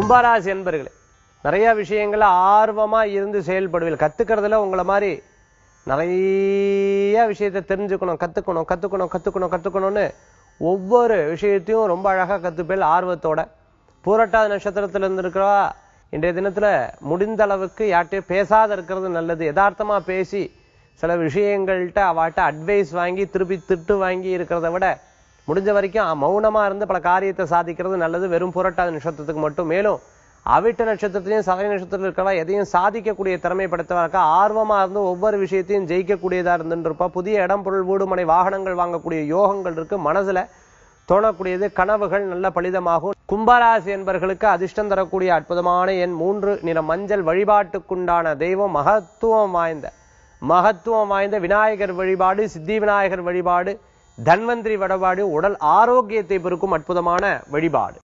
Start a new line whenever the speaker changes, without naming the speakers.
கும்பராசி என்பர்களே நிறைய விஷயங்களை ஆர்வமா இருந்து செயல்படுவீர்கள் கத்துக்கிறதுல உங்களை மாதிரி நிறைய விஷயத்தை தெரிஞ்சுக்கணும் கத்துக்கணும் கத்துக்கணும் கத்துக்கணும் கத்துக்கணும்னு ஒவ்வொரு விஷயத்தையும் ரொம்ப அழகா கத்துப்பேல் ஆர்வத்தோட பூரட்டாத நட்சத்திரத்துல இருந்திருக்கிறவா இன்றைய தினத்துல முடிந்த அளவுக்கு யார்கிட்டயும் பேசாத இருக்கிறது நல்லது யதார்த்தமா பேசி சில விஷயங்கள்ட்ட அவாட்ட அட்வைஸ் வாங்கி திருப்பி திட்டு வாங்கி இருக்கிறத விட முடிஞ்ச வரைக்கும் அஹ், மௌனமா இருந்து பல காரியத்தை சாதிக்கிறது நல்லது வெறும் புரட்டாத நட்சத்திரத்துக்கு மட்டும் மேலும் அவிட்ட நட்சத்திரத்திலையும் சதய நட்சத்திரத்தில் இருக்கிறவா எதையும் சாதிக்கக்கூடிய திறமை படைத்தவா இருக்கா ஆர்வமா இருந்து ஒவ்வொரு விஷயத்தையும் ஜெயிக்கக்கூடியதா இருந்துட்டு இருப்பா புதிய இடம் பொருள் வீடு மனை வாகனங்கள் வாங்கக்கூடிய யோகங்கள் இருக்கு மனசுல தோணக்கூடியது கனவுகள் நல்ல பலிதமாகும் கும்பராசி என்பர்களுக்கு அதிர்ஷ்டம் தரக்கூடிய அற்புதமான எண் மூன்று நிற மஞ்சள் வழிபாட்டுக்குண்டான தெய்வம் மகத்துவம் வாய்ந்த மகத்துவம் வாய்ந்த விநாயகர் வழிபாடு சித்தி விநாயகர் வழிபாடு தன்வந்திரி வழிபாடு உடல் ஆரோக்கியத்தை பெருக்கும் அற்புதமான வழிபாடு